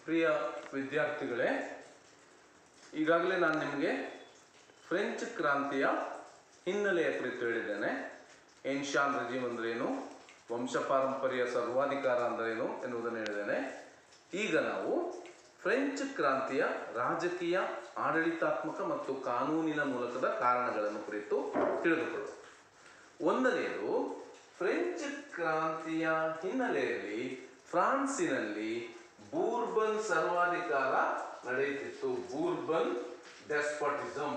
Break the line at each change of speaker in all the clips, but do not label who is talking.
ಪ್ರಿಯ ವಿದ್ಯಾರ್ಥಿಗಳೇ ಈಗಾಗಲೇ ನಾನು ನಿಮಗೆ ಫ್ರೆಂಚ್ ಕ್ರಾಂತಿಯ ಹಿನ್ನೆಲೆಯ ಕುರಿತು ಹೇಳಿದ್ದೇನೆ ಏನ್ಶಾನ್ ರೆಜಿಮ್ ಅಂದ್ರೇನು ವಂಶ ಪಾರಂಪರ್ಯ ಸರ್ವಾಧಿಕಾರ ಅಂದ್ರೇನು ಎನ್ನುವುದನ್ನು ಹೇಳಿದ್ದೇನೆ ಈಗ ನಾವು ಫ್ರೆಂಚ್ ಕ್ರಾಂತಿಯ ರಾಜಕೀಯ ಆಡಳಿತಾತ್ಮಕ ಮತ್ತು ಕಾನೂನಿನ ಮೂಲಕದ ಕಾರಣಗಳನ್ನು ಕುರಿತು ತಿಳಿದುಕೊಳ್ಳೋಣ ಒಂದನೆಯದು ಫ್ರೆಂಚ್ ಕ್ರಾಂತಿಯ ಹಿನ್ನೆಲೆಯಲ್ಲಿ ಫ್ರಾನ್ಸಿನಲ್ಲಿ ಬೂರ್ಬನ್ ಸರ್ವಾಧಿಕಾರ ನಡೆಯುತ್ತಿತ್ತು ಬೂರ್ಬನ್ ಡೆಸ್ಪಾಟಿಸಮ್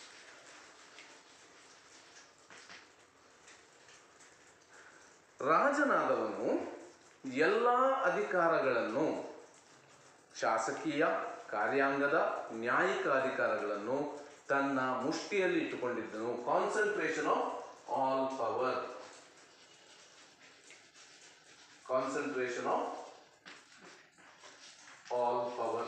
ರಾಜನಾದವನು ಎಲ್ಲ ಅಧಿಕಾರಗಳನ್ನು ಶಾಸಕೀಯ ಕಾರ್ಯಾಂಗದ ನ್ಯಾಯಿಕ ಅಧಿಕಾರಗಳನ್ನು ತನ್ನ ಮುಷ್ಟಿಯಲ್ಲಿ ಇಟ್ಟುಕೊಂಡಿದ್ದನು concentration of all power concentration of all power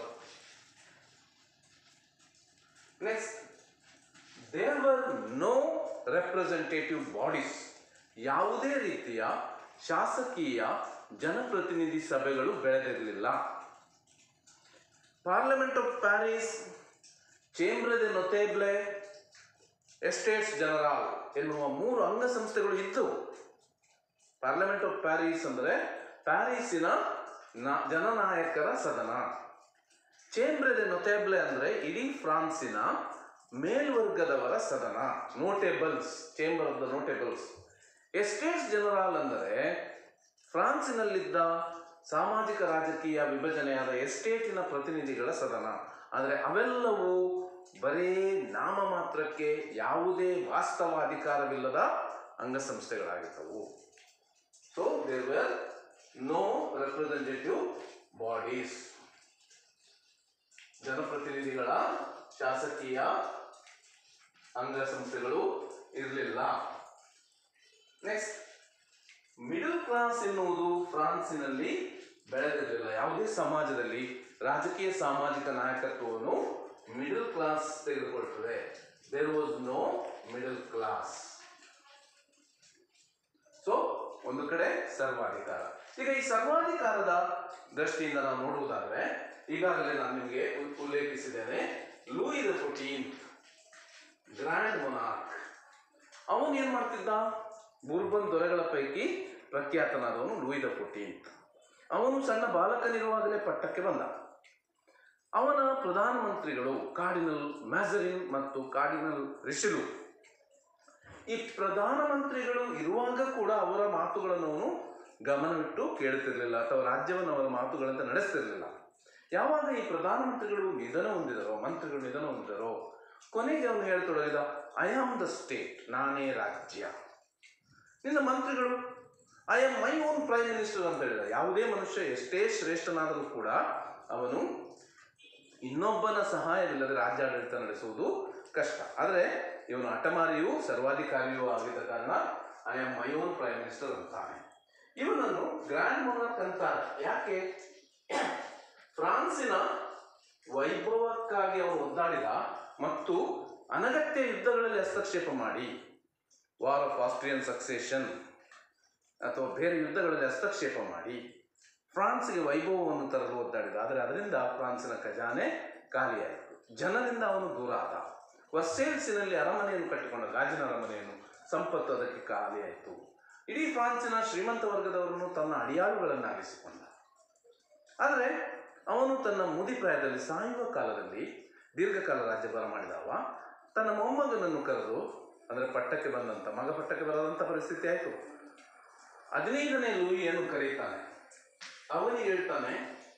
next there were no representative bodies ಯಾವುದೇ ರೀತಿಯ ಶಾಸಕೀಯ ಜನಪ್ರತಿನಿಧಿ ಸಭೆಗಳು ಬೆಳೆದಿರಲಿಲ್ಲ ಪಾರ್ಲಿಮೆಂಟ್ ಆಫ್ ಪ್ಯಾರಿಸ್ ಚೇಂಬ್ರ ದೆ ನೊತೇಬ್ಲೆ ಎಸ್ಟೇಟ್ಸ್ ಜನರಲ್ ಎನ್ನುವ ಮೂರು ಅಂಗಸಂಸ್ಥೆಗಳು ಇದ್ದವು ಪಾರ್ಲಿಮೆಂಟ್ ಆಫ್ ಪ್ಯಾರಿಸ್ ಅಂದರೆ ಪ್ಯಾರಿಸಿನ ನ- ಜನನಾಯಕರ ಸದನ ಚೇಂಬ್ರ ದೆ ನೊತೇಬ್ಲೆ ಅಂದರೆ ಇಡೀ ಫ್ರಾನ್ಸಿನ ಮೇಲ್ವರ್ಗದವರ ಸದನ notables chamber of the notables estates general ಅಂದರೆ ಫ್ರಾನ್ಸಿನಲ್ಲಿದ್ದ ಸಾಮಾಜಿಕ ರಾಜಕೀಯ ವಿಭಜನೆಯಾದ ಎಸ್ಟೇಟಿನ ಪ್ರತಿನಿಧಿಗಳ ಸದನ ಆದರೆ ಅವೆಲ್ಲವೂ ಬರೀ ನಾಮ ಮಾತ್ರಕ್ಕೆ ಯಾವುದೇ ವಾಸ್ತವ ಅಧಿಕಾರವಿಲ್ಲದ ಅಂಗಸಂಸ್ಥೆಗಳಾಗಿದ್ದವು so there were no representative bodies ಜನಪ್ರತಿನಿಧಿಗಳ ಶಾಸಕೀಯ ಅಂಗಸಂಸ್ಥೆಗಳು ಇರಲಿಲ್ಲ ನೆಕ್ಸ್ಟ್ ಮಿಡಲ್ ಕ್ಲಾಸ್ ಎನ್ನುವುದು ಫ್ರಾನ್ಸಿನಲ್ಲಿ ಬೆಳೆದಿರಲಿಲ್ಲ ಯಾವುದೇ ಸಮಾಜದಲ್ಲಿ ರಾಜಕೀಯ ಸಾಮಾಜಿಕ ನಾಯಕತ್ವವನ್ನು ಮಿಡಲ್ ಕ್ಲಾಸ್ ತೆಗೆದುಕೊಳ್ತದೆ there was no middle class so ಒಂದು ಕಡೆ ಸರ್ವಾಧಿಕಾರ ಈಗ ಈ ಸರ್ವಾಧಿಕಾರದ ದೃಷ್ಟಿಯಿಂದ ನಾವು ನೋಡುವುದಾದ್ರೆ ಈಗಾಗಲೇ ನಾನು ನಿಮಗೆ ಉ- ಉಲ್ಲೇಖಿಸಿದ್ದೇನೆ Louis the fourteen grand monarch ಅವನು ಏನ್ ಮಾಡ್ತಿದ್ದ ಬುರ್ಬನ್ ದೊರೆಗಳ ಪೈಕಿ ಪ್ರಖ್ಯಾತನಾದವನು ಲೂಯಿ ದ ಫೋರ್ಟೀನ್ತ್ ಅವನು ಸಣ್ಣ ಬಾಲಕನಿರುವಾಗಲೇ ಪಟ್ಟಕ್ಕೆ ಬಂದ ಅವನ ಪ್ರಧಾನಮಂತ್ರಿಗಳು ಕಾರ್ಡಿನಲ್ ಮ್ಯಾಸರಿನ್ ಮತ್ತು ಕಾರ್ಡಿನಲ್ ರಿಶಿಲು ಈ ಪ್ರಧಾನಮಂತ್ರಿಗಳು ಇರುವಾಗ ಕೂಡ ಅವರ ಮಾತುಗಳನ್ನು ಅವನು ಗಮನವಿಟ್ಟು ಕೇಳುತ್ತಿರಲಿಲ್ಲ ಅಥವಾ ರಾಜ್ಯವನ್ನು ಅವರ ಮಾತುಗಳಂತೆ ನಡೆಸ್ತಿರಲಿಲ್ಲ ಯಾವಾಗ ಈ ಪ್ರಧಾನಮಂತ್ರಿಗಳು ನಿಧನ ಹೊಂದಿದರೋ ಮಂತ್ರಿಗಳು ನಿಧನ ಹೊಂದಿದರೋ ಕೊನೆಗೆ ಅವನು ಹೇಳ್ತೊಡಗಿದ ಐ ಆಮ್ ದ ಸ್ಟೇಟ್ ನಾನೇ ರಾಜ್ಯ ನಿನ್ನ ಮಂತ್ರಿಗಳು I am my own prime minister ಅಂತ ಹೇಳಿದ ಯಾವುದೇ ಮನುಷ್ಯ ಎಷ್ಟೇ ಶ್ರೇಷ್ಠನಾದರೂ ಕೂಡ ಅವನು ಇನ್ನೊಬ್ಬನ ಸಹಾಯವಿಲ್ಲದೆ ರಾಜ್ಯಾಡಳಿತ ನಡೆಸುವುದು ಕಷ್ಟ ಆದರೆ ಇವನು ಹಠಮಾರಿಯೂ ಸರ್ವಾಧಿಕಾರಿಯೂ ಆಗಿದ್ದ ಕಾರಣ I am my own prime minister ಅಂತಾನೆ ಇವನನ್ನು ಗ್ರ್ಯಾಂಡ್ ಮೊನಾರ್ಕ್ ಅಂತಾರೆ ಯಾಕೆ ಫ್ರಾನ್ಸಿನ ವೈಭವಕ್ಕಾಗಿ ಅವನು ಒದ್ದಾಡಿದ ಮತ್ತು ಅನಗತ್ಯ ಯುದ್ಧಗಳಲ್ಲಿ ಹಸ್ತಕ್ಷೇಪ ಮಾಡಿ ವಾರ್ ಆಫ್ ಆಸ್ಟ್ರಿಯನ್ ಸಕ್ಸೇಷನ್ ಅಥವಾ ಬೇರೆ ಯುದ್ಧಗಳಲ್ಲಿ ಹಸ್ತಕ್ಷೇಪ ಮಾಡಿ ಫ್ರಾನ್ಸ್ಗೆ ವೈಭವವನ್ನು ತರಲು ಒದ್ದಾಡಿದ ಆದರೆ ಅದರಿಂದ ಫ್ರಾನ್ಸಿನ ಖಜಾನೆ ಖಾಲಿಯಾಯಿತು ಜನರಿಂದ ಅವನು ದೂರ ಆದ ವರ್ಸೇಲ್ಸಿನಲ್ಲಿ ಅರಮನೆಯನ್ನು ಕಟ್ಟಿಕೊಂಡ ಗಾಜಿನ ಅರಮನೆಯನ್ನು ಸಂಪತ್ತು ಅದಕ್ಕೆ ಖಾಲಿಯಾಯಿತು ಇಡೀ ಫ್ರಾನ್ಸಿನ ಶ್ರೀಮಂತ ವರ್ಗದವರನ್ನು ತನ್ನ ಅಡಿಯಾಳುಗಳನ್ನಾಗಿಸಿಕೊಂಡ ಆದರೆ ಅವನು ತನ್ನ ಮುದಿ ಪ್ರಾಯದಲ್ಲಿ ಸಾಯುವ ಕಾಲದಲ್ಲಿ ದೀರ್ಘಕಾಲ ರಾಜ್ಯಭಾರ ಮಾಡಿದವ ತನ್ನ ಮೊಮ್ಮಗನನ್ನು ಕರೆದು ಅಂದರೆ ಪಟ್ಟಕ್ಕೆ ಬಂದಂಥ ಮಗ ಪಟ್ಟಕ್ಕೆ ಬರದಂಥ ಪರಿಸ್ಥಿತಿ ಆಯಿತು ಹದಿನೈದನೇ ಲೂಯಿಯನ್ನು ಕರೀತಾನೆ ಅವನಿಗೆ ಹೇಳ್ತಾನೆ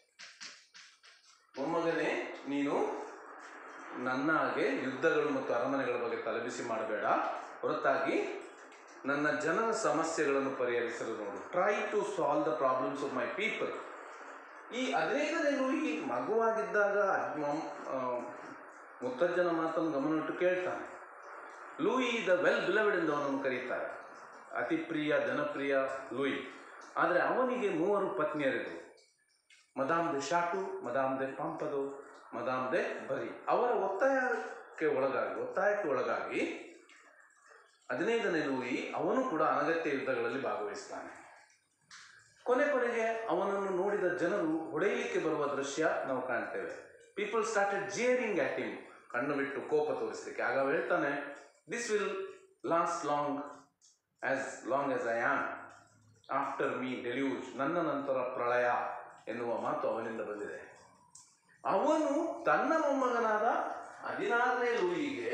ಮೊಮ್ಮಗನೇ ನೀನು ನನ್ನ ಹಾಗೆ ಯುದ್ಧಗಳು ಮತ್ತು ಅರಮನೆಗಳ ಬಗ್ಗೆ ತಲೆಬಿಸಿ ಮಾಡಬೇಡ ಹೊರತಾಗಿ ನನ್ನ ಜನರ ಸಮಸ್ಯೆಗಳನ್ನು ಪರಿಹರಿಸಲು ನೋಡು try to solve the problems of my people ಈ ಹದಿನೈದನೇ ಲೂಯಿ ಮಗುವಾಗಿದ್ದಾಗ ಅಜ್ಮ- ಆ, ಮುತ್ತಜ್ಜನ ಮಾತನ್ನು ಗಮನವಿಟ್ಟು ಕೇಳ್ತಾನೆ ಲೂಯಿ ದ ವೆಲ್ ಬಿಲವೆಡ್ ಎಂದು ಅವನನ್ನು ಕರೀತಾರೆ ಅತಿ ಪ್ರಿಯ ಜನಪ್ರಿಯ ಲೂಯಿ ಆದರೆ ಅವನಿಗೆ ಮೂವರು ಪತ್ನಿಯರಿದ್ದರು ಮದಾಮ್ ದೆ ಶಾಟು ಮದಾಮ್ ದೆ ಪಾಂಪದು ಮದಾಮ್ ದೆ ಬರಿ ಅವರ ಒತ್ತಾಯಕ್ಕೆ ಒಳಗಾಗಿ ಒತ್ತಾಯಕ್ಕೆ ಒಳಗಾಗಿ ಹದಿನೈದನೇ ಲೂಯಿ ಅವನು ಕೂಡ ಅನಗತ್ಯ ಯುದ್ಧಗಳಲ್ಲಿ ಭಾಗವಹಿಸ್ತಾನೆ ಕೊನೆ ಕೊನೆಗೆ ಅವನನ್ನು ನೋಡಿದ ಜನರು ಹೊಡೆಯಲಿಕ್ಕೆ ಬರುವ ದೃಶ್ಯ ನಾವು ಕಾಣ್ತೇವೆ people started jeering at him ಕಣ್ಣು ಬಿಟ್ಟು ಕೋಪ ತೋರಿಸಲಿಕ್ಕೆ ಆಗ ಅವ ಹೇಳ್ತಾನೆ this will last long as long as I am after me deluge ನನ್ನ ನಂತರ ಪ್ರಳಯ ಎನ್ನುವ ಮಾತು ಅವನಿಂದ ಬಂದಿದೆ ಅವನು ತನ್ನ ಮೊಮ್ಮಗನಾದ ಹದಿನಾರನೇ ಲೂಯಿಗೆ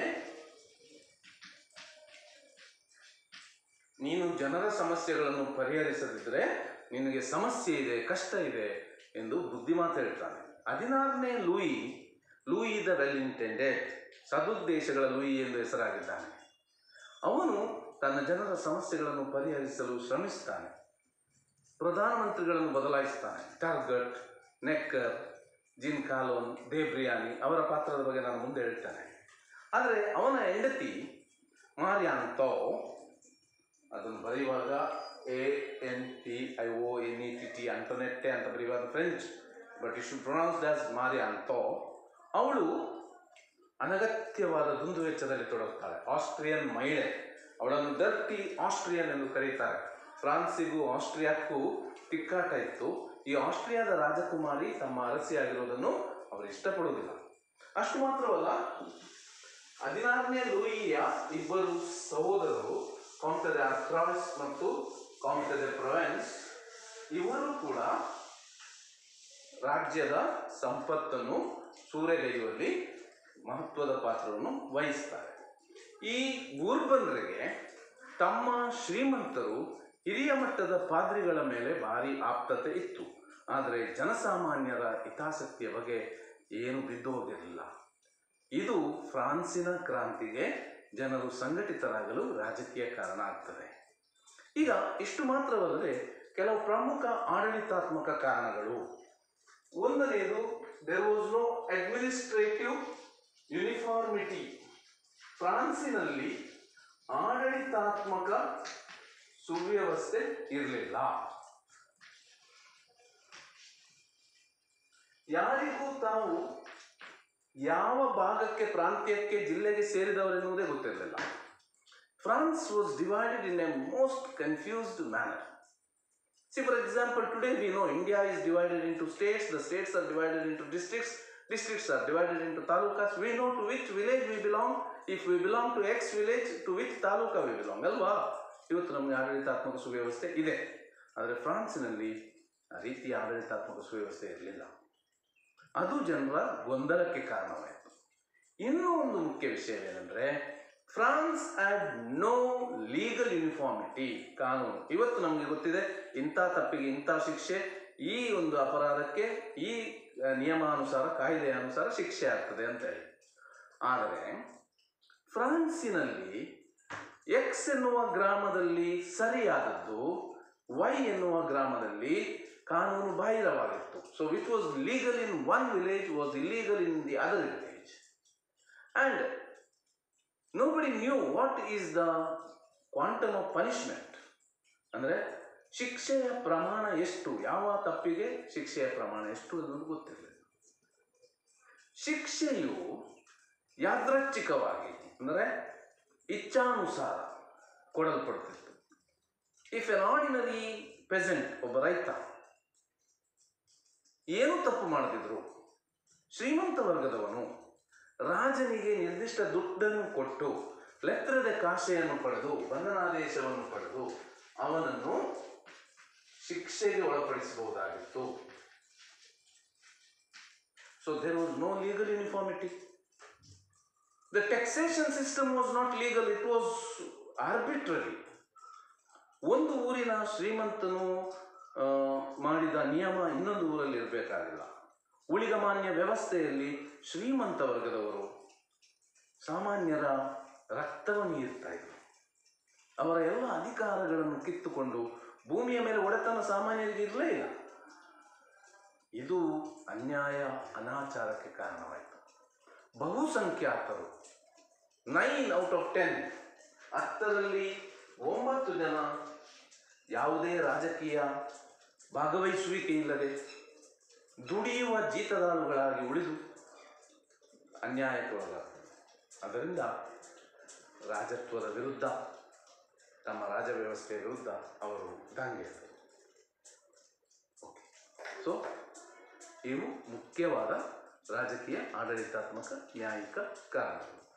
ನೀನು ಜನರ ಸಮಸ್ಯೆಗಳನ್ನು ಪರಿಹರಿಸದಿದ್ದರೆ ನಿನಗೆ ಸಮಸ್ಯೆ ಇದೆ ಕಷ್ಟ ಇದೆ ಎಂದು ಬುದ್ಧಿಮಾತು ಹೇಳ್ತಾನೆ ಹದಿನಾರನೇ Louis Louis the well intended ಸದುದ್ದೇಶಗಳ ಲೂಯಿ ಎಂದು ಹೆಸರಾಗಿದ್ದಾನೆ ಅವನು ತನ್ನ ಜನರ ಸಮಸ್ಯೆಗಳನ್ನು ಪರಿಹರಿಸಲು ಶ್ರಮಿಸ್ತಾನೆ ಪ್ರಧಾನಮಂತ್ರಿಗಳನ್ನು ಬದಲಾಯಿಸ್ತಾನೆ ಟಾರ್ಗಟ್ ನೆಕ್ಕರ್ ಜಿನ್ ಕಾಲೋನ್ ದೇಬ್ರಿಯಾನಿ ಅವರ ಪಾತ್ರದ ಬಗ್ಗೆ ನಾನು ಮುಂದೆ ಹೇಳ್ತೇನೆ ಆದರೆ ಅವನ ಹೆಂಡತಿ ಮಾರಿಯಾಂತೋ ಅದನ್ನು ಬರೆಯುವಾಗ A N T I O N E T T Antoinette ಅಂತ ಬರೆಯುವಾಗ French but you should pronounce as ಮಾರಿಯಾಂತೋ ಅವಳು ಅನಗತ್ಯವಾದ ದುಂದು ವೆಚ್ಚದಲ್ಲಿ ತೊಡಗುತ್ತಾಳೆ ಆಸ್ಟ್ರಿಯನ್ ಮಹಿಳೆ ಅವಳನ್ನು ಡರ್ಟಿ ಆಸ್ಟ್ರಿಯನ್ ಎಂದು ಕರೀತಾರೆ ಫ್ರಾನ್ಸಿಗೂ ಆಸ್ಟ್ರಿಯಾಕ್ಕೂ ತಿಕ್ಕಾಟ ಇತ್ತು ಈ ಆಸ್ಟ್ರಿಯಾದ ರಾಜಕುಮಾರಿ ತಮ್ಮ ಅರಸಿಯಾಗಿರುವುದನ್ನು ಅವರು ಇಷ್ಟಪಡುವುದಿಲ್ಲ ಅಷ್ಟು ಮಾತ್ರವಲ್ಲ ಹದಿನಾರನೇ ಲೂಯಿಯ ಇಬ್ಬರು ಸಹೋದರರು ಕೌಂಟರ್ ಕ್ರಾಸ್ ಮತ್ತು ಕೌಂಟರ್ ಪ್ರೊವೆನ್ಸ್ ಇವರು ಕೂಡ ರಾಜ್ಯದ ಸಂಪತ್ತನ್ನು ಸೂರೆಗೈಯುವಲ್ಲಿ ಮಹತ್ವದ ಪಾತ್ರವನ್ನು ವಹಿಸ್ತಾರೆ ಈ ಬೂರ್ಬನ್ರಿಗೆ ತಮ್ಮ ಶ್ರೀಮಂತರು ಹಿರಿಯ ಮಟ್ಟದ ಪಾದ್ರಿಗಳ ಮೇಲೆ ಭಾರಿ ಆಪ್ತತೆ ಇತ್ತು ಆದರೆ ಜನಸಾಮಾನ್ಯರ ಹಿತಾಸಕ್ತಿಯ ಬಗ್ಗೆ ಏನು ಬಿದ್ದು ಹೋಗಿರಲಿಲ್ಲ ಇದು ಫ್ರಾನ್ಸಿನ ಕ್ರಾಂತಿಗೆ ಜನರು ಸಂಘಟಿತರಾಗಲು ರಾಜಕೀಯ ಕಾರಣ ಆಗ್ತದೆ ಈಗ ಇಷ್ಟು ಮಾತ್ರವಲ್ಲದೆ ಕೆಲವು ಪ್ರಮುಖ ಆಡಳಿತಾತ್ಮಕ ಕಾರಣಗಳು ಒಂದನೆಯದು there was no administrative uniformity ಫ್ರಾನ್ಸಿನಲ್ಲಿ ಆಡಳಿತಾತ್ಮಕ ಸುವ್ಯವಸ್ಥೆ ಇರಲಿಲ್ಲ ಯಾರಿಗೂ ತಾವು ಯಾವ ಭಾಗಕ್ಕೆ ಪ್ರಾಂತ್ಯಕ್ಕೆ ಜಿಲ್ಲೆಗೆ ಸೇರಿದವರೆನ್ನುವುದೇ ಗೊತ್ತಿರಲಿಲ್ಲ France was divided in a most confused manner See, for example, today we know India is divided into states, the states are divided into districts, districts are divided into talukas. We know to which village we belong. If we belong to X village, to which taluka we belong. ಅಲ್ವಾ ಇವತ್ತು ನಮಗೆ ಆಡಳಿತಾತ್ಮಕ ಸುವ್ಯವಸ್ಥೆ ಇದೆ ಆದರೆ ಫ್ರಾನ್ಸಿನಲ್ಲಿ ಆ ರೀತಿಯ ಆಡಳಿತಾತ್ಮಕ ಸುವ್ಯವಸ್ಥೆ ಇರಲಿಲ್ಲ ಅದು ಜನರ ಗೊಂದಲಕ್ಕೆ ಕಾರಣವಾಯಿತು ಇನ್ನೂ ಒಂದು ಮುಖ್ಯ ವಿಷಯವೇನೆಂದರೆ France had no legal uniformity ಕಾನೂನು ಇವತ್ತು ನಮಗೆ ಗೊತ್ತಿದೆ ಇಂಥ ತಪ್ಪಿಗೆ ಇಂಥ ಶಿಕ್ಷೆ ಈ ಒಂದು ಅಪರಾಧಕ್ಕೆ ಈ ಆ, ನಿಯಮಾನುಸಾರ ಕಾಯ್ದೆಯ ಅನುಸಾರ ಶಿಕ್ಷೆ ಆಗ್ತದೆ ಅಂತ ಹೇಳಿ ಆದರೆ ಫ್ರಾನ್ಸಿನಲ್ಲಿ ಎಕ್ಸ್ ಎನ್ನುವ ಗ್ರಾಮದಲ್ಲಿ ಸರಿಯಾದದ್ದು ವೈ ಎನ್ನುವ ಗ್ರಾಮದಲ್ಲಿ ಕಾನೂನು ಬಾಹಿರವಾಗಿತ್ತು so which was legal in one village was illegal in the other village and nobody knew what is the quantum of punishment ಅಂದರೆ ಶಿಕ್ಷೆಯ ಪ್ರಮಾಣ ಎಷ್ಟು ಯಾವ ತಪ್ಪಿಗೆ ಶಿಕ್ಷೆಯ ಪ್ರಮಾಣ ಎಷ್ಟು ಅನ್ನೋದು ಗೊತ್ತಿರಲಿಲ್ಲ ಶಿಕ್ಷೆಯು ಯಾದೃಚ್ಛಿಕವಾಗಿ ಅಂದರೆ ಇಚ್ಛಾನುಸಾರ ಕೊಡಲ್ಪಡ್ತಿತ್ತು ಇಫ್ ಎನ್ ಆರ್ಡಿನರಿ ಪೆಸೆಂಟ್ ಒಬ್ಬ ರೈತ ಏನು ತಪ್ಪು ಮಾಡದಿದ್ರು ಶ್ರೀಮಂತ ವರ್ಗದವನು ರಾಜನಿಗೆ ನಿರ್ದಿಷ್ಟ ದುಡ್ಡನ್ನು ಕೊಟ್ಟು ಲೆತ್ತರದ ಕಾಶೆಯನ್ನು ಪಡೆದು ಬಂಧನಾದೇಶವನ್ನು ಪಡೆದು ಅವನನ್ನು ಶಿಕ್ಷೆಗೆ ಒಳಪಡಿಸಬಹುದಾಗಿತ್ತು so there was no legal uniformity the taxation system was not legal it was arbitrary ಒಂದು ಊರಿನ ಶ್ರೀಮಂತನು ಆ, ಮಾಡಿದ ನಿಯಮ ಇನ್ನೊಂದು ಊರಲ್ಲಿ ಇರಬೇಕಾಗಿಲ್ಲ ಉಳಿಗಮಾನ್ಯ ವ್ಯವಸ್ಥೆಯಲ್ಲಿ ಶ್ರೀಮಂತ ವರ್ಗದವರು ಸಾಮಾನ್ಯರ ರಕ್ತವನ್ನು ಈರ್ತಾ ಇದ್ರು ಅವರ ಎಲ್ಲ ಅಧಿಕಾರಗಳನ್ನು ಕಿತ್ತುಕೊಂಡು ಭೂಮಿಯ ಮೇಲೆ ಒಡೆತನ ಸಾಮಾನ್ಯರಿಗೆ ಇರಲೇ ಇಲ್ಲ ಇದು ಅನ್ಯಾಯ ಅನಾಚಾರಕ್ಕೆ ಕಾರಣವಾಯಿತು ಬಹುಸಂಖ್ಯಾತರು ನೈನ್ ಔಟ್ ಆಫ್ ಟೆನ್ ಹತ್ತರಲ್ಲಿ ಒಂಬತ್ತು ಜನ ಯಾವುದೇ ರಾಜಕೀಯ ಭಾಗವಹಿಸುವಿಕೆ ಇಲ್ಲದೆ ದುಡಿಯುವ ಜೀತದಾಳುಗಳಾಗಿ ಉಳಿದು ಅನ್ಯಾಯಕ್ಕೊಳಗಾದರು ಅದರಿಂದ ರಾಜತ್ವದ ವಿರುದ್ಧ ತಮ್ಮ ರಾಜ ವ್ಯವಸ್ಥೆಯ ವಿರುದ್ಧ ಅವರು ದಂಗೆ ಎತ್ತರು ಸೊ ಇವು ಮುಖ್ಯವಾದ ರಾಜಕೀಯ ಆಡಳಿತಾತ್ಮಕ ನ್ಯಾಯಿಕ ಕಾರಣಗಳು